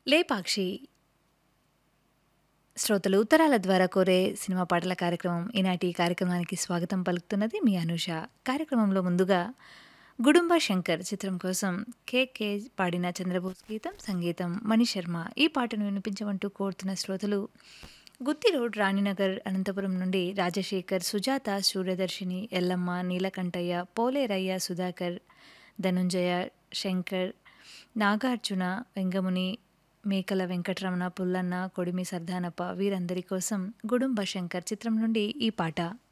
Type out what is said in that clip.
లేపాక్షి శ్రోతలు ఉత్తరాల ద్వారా కోరే సినిమా పాటల కార్యక్రమం ఈనాటి ఈ కార్యక్రమానికి స్వాగతం పలుకుతున్నది మీ అనూష కార్యక్రమంలో ముందుగా గుడుంబ శంకర్ చిత్రం కోసం కేకే పాడిన చంద్రబోస్ గీతం సంగీతం మణిశర్మ ఈ పాటను వినిపించమంటూ కోరుతున్న శ్రోతలు గుత్తి రోడ్ రాణినగర్ అనంతపురం నుండి రాజశేఖర్ సుజాత సూర్యదర్శిని ఎల్లమ్మ నీలకంఠయ్య పోలేరయ్య సుధాకర్ ధనుంజయ శంకర్ నాగార్జున వెంగముని మేకల వెంకటరమణ పుల్లన్న కొడిమి సర్దానప్ప వీరందరి కోసం గుడుంబ శంకర్ చిత్రం నుండి ఈ పాట